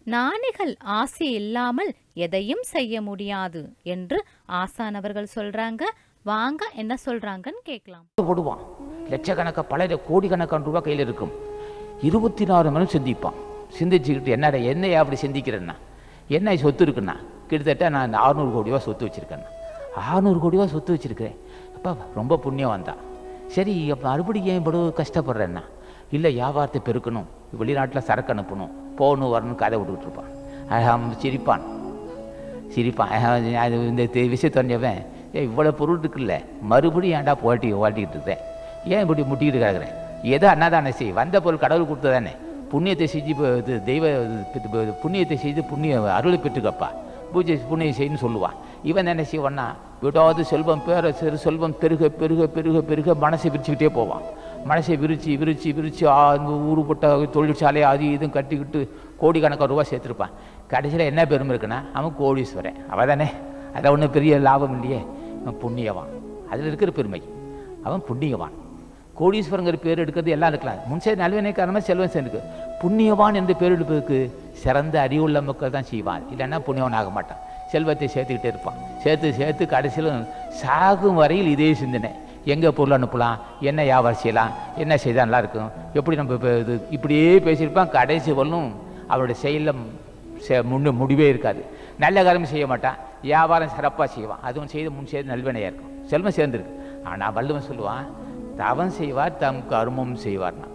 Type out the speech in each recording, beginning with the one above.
ஞானிகள் ஆசி இல்லாமல் எதையும் செய்ய முடியாது என்று ஆசான் அவர்கள் சொல்றாங்க வாங்க என்ன சொல்றாங்கன்னு கேட்கலாம் போடுவான் லட்சக்கணக்காக பல கோடிக்கணக்கான ரூபாய் கையில் இருக்கும் இருபத்தி நாலு மணி சிந்திப்பான் சிந்திச்சுக்கிட்டு என்னடா என்னையா அப்படி சிந்திக்கிறேன்னா என்ன சொத்து இருக்குண்ணா கிட்டத்தட்ட நான் ஆறுநூறு கோடி ரூபா சொத்து வச்சுருக்கேண்ணா ஆறுநூறு கோடி ரூபா சொத்து வச்சுருக்கிறேன் அப்பா ரொம்ப புண்ணியம் வந்தான் சரி அப்போ மறுபடியும் ஏன் இவ்வளோ கஷ்டப்படுறேன்னா இல்லை வியாபாரத்தை பெருக்கணும் வெளிநாட்டில் சரக்கு அனுப்பணும் போகணும் வரணும் கதை விட்டுக்கிட்டு இருப்பான் அவன் சிரிப்பான் சிரிப்பான் அஹ், அது இந்த தெ- விஷயம் தெரிஞ்சவன் ஏ இவ்வளோ பொருள் இருக்குல்ல மறுபடியும் ஏன்டா போட்டி ஓட்டிக்கிட்டு இருக்கேன் ஏன் இப்படி முட்டிக்கிட்டு கிடக்குறேன் ஏதோ அன்னதானம் செய் வந்த பொருள் கடவுள் கொடுத்ததானே புண்ணியத்தை செஞ்சு இப்போ இது தெய்வ இது இது புண்ணியத்தை செய்து புண்ணிய அருளை பெற்றுக்கப்பா பூஜை புண்ணியம் செய்யணும்னு சொல்லுவான் இவன் என்ன செய்வான்னா விடாது செல்வம் பேர சிறு செல்வம் பெருக பெருக பெருக பெருக மனசை விரிச்சுக்கிட்டே போவான் மனசை விரிச்சு விரிச்சு விரிச்சு ஆ, இந்த ஊருப்பட்ட தொழிற்சாலை அது இதுவும் கட்டிக்கிட்டு கோடிக்கணக்கான ரூபா சேர்த்துருப்பான் கடைசியில் என்ன பெருமை இருக்குன்னா அவன் கோடீஸ்வரன் அவன் தானே அதை ஒன்றும் பெரிய லாபம் இல்லையே அவன் புண்ணியவான் அதில் இருக்கிற பெருமை அவன் புண்ணியவான் கோடீஸ்வரங்கிற பேர் எடுக்கிறது எல்லாம் இருக்கலாம் முன்சே நல்வினை காரணமாக செல்வம் சேர்ந்துக்கு புண்ணியவான் என்று பேர் எடுப்பதற்கு சிறந்த அறிவுள்ள மக்கள் தான் செய்வான் இல்லைன்னா புண்ணியவன் ஆக மாட்டான் செல்வத்தை சேர்த்துக்கிட்டே இருப்பான் சேர்த்து சேர்த்து கடைசியில் சாகும் வரையில் இதே சிந்தனை எங்கே பொருள் அனுப்பலாம் என்ன வியாபாரம் செய்யலாம் என்ன செய்தால் நல்லா இருக்கும் எப்படி நம்ம இப்போ இது இப்படியே பேசியிருப்பான் கடைசி வரலும் அவருடைய செயலில் செ முன்னு முடிவே இருக்காது நல்ல காரியம் செய்ய மாட்டான் வியாபாரம் சிறப்பாக செய்வான் அதுவும் செய்து முன் செய்து நல்வினையாக இருக்கும் செல்வம் சேர்ந்துருக்கு ஆனால் வள்ளுவன் சொல்லுவான் தவம் செய்வார் தம் கர்மம் செய்வார்னா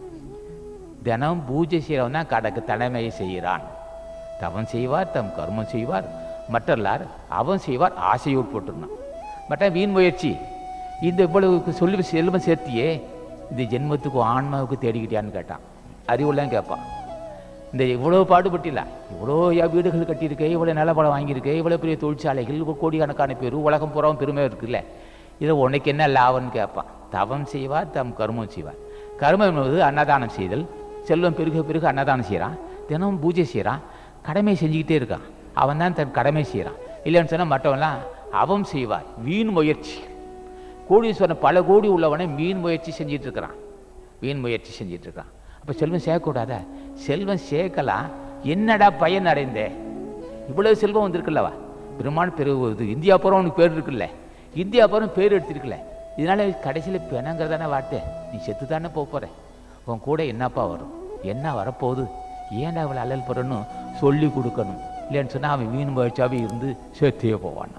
தினம் பூஜை செய்கிறவன் தான் கடக்கு தலைமையை செய்கிறான் தவம் செய்வார் தம் கர்மம் செய்வார் மற்றல்லார் அவன் செய்வார் ஆசையோடு போட்டிருந்தான் மற்ற வீண் முயற்சி இந்த இவ்வளவு சொல்லி செல்வம் சேர்த்தியே இந்த ஜென்மத்துக்கு ஆன்மாவுக்கு தேடிக்கிட்டியான்னு கேட்டான் அறிவுள்ளதான் கேட்பான் இந்த இவ்வளோ பாடுபட்டில இவ்வளோ யா- வீடுகள் கட்டியிருக்கே இவ்வளோ நிலப்படம் வாங்கியிருக்கே இவ்வளோ பெரிய தொழிற்சாலைகள் இவ்வளோ கோடிக்கணக்கான பேர் உலகம் பூராவும் பெருமை இருக்குல்ல இதில் உனக்கு என்ன லாபம்னு கேட்பான் தவம் செய்வார் தம் கர்மம் செய்வார் கர்மம் என்பது அன்னதானம் செய்தல் செல்வம் பெருக பெருக அன்னதானம் செய்கிறான் தினமும் பூஜை செய்கிறான் கடமை செஞ்சுக்கிட்டே இருக்கான் அவன் தான் தன் கடமை செய்கிறான் இல்லைன்னு சொன்னால் மற்றவன்லாம் அவம் செய்வார் வீண் முயற்சி கோடீஸ்வரன் பல கோடி உள்ளவனை மீன் முயற்சி செஞ்சிட்டு இருக்கிறான் வீண் முயற்சி செஞ்சிட்டு இருக்கான் அப்போ செல்வம் சேர்க்கக்கூடாதா செல்வம் சேர்க்கலாம் என்னடா பயன் அடைந்தே இவ்வளவு செல்வம் வந்திருக்குல்லவா பெருமான் பெரு இது இந்தியா பூரா உனக்கு பேர் இருக்குல்ல இந்தியா பூரா பேர் எடுத்திருக்குல்ல இதனால கடைசியில் பெணங்கிறதானே வார்த்தை நீ செத்து தானே போக போற உன் கூட என்னப்பா வரும் என்ன வரப்போகுது ஏன்டா அவளை அல்லல் போறன்னு சொல்லி கொடுக்கணும் இல்லைன்னு சொன்னால் அவன் வீண் முயற்சியாகவே இருந்து சேர்த்தே போவான்னா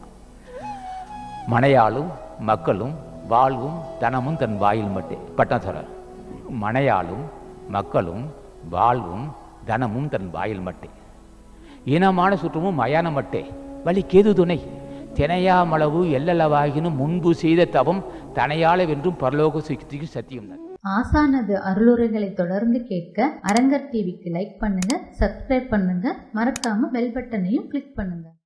மனையாளும் மக்களும் வாழ்வும் தனமும் தன் வாயில் மட்டே பட்டம் சொல்ற மனையாளும் மக்களும் வாழ்வும் தனமும் தன் வாயில் மட்டே ஈனமான சுற்றமும் மயான மட்டே வழி கேது துணை தினையாமளவு எல்லளவாகினும் முன்பு செய்த தவம் தனையாள வென்றும் பரலோக சுக்திக்கு சத்தியம் தான் ஆசானது அருளுரைகளை தொடர்ந்து கேட்க அரங்கர் டிவிக்கு லைக் பண்ணுங்க சப்ஸ்கிரைப் பண்ணுங்க மறக்காம பெல் பட்டனையும் கிளிக் பண்ணுங்க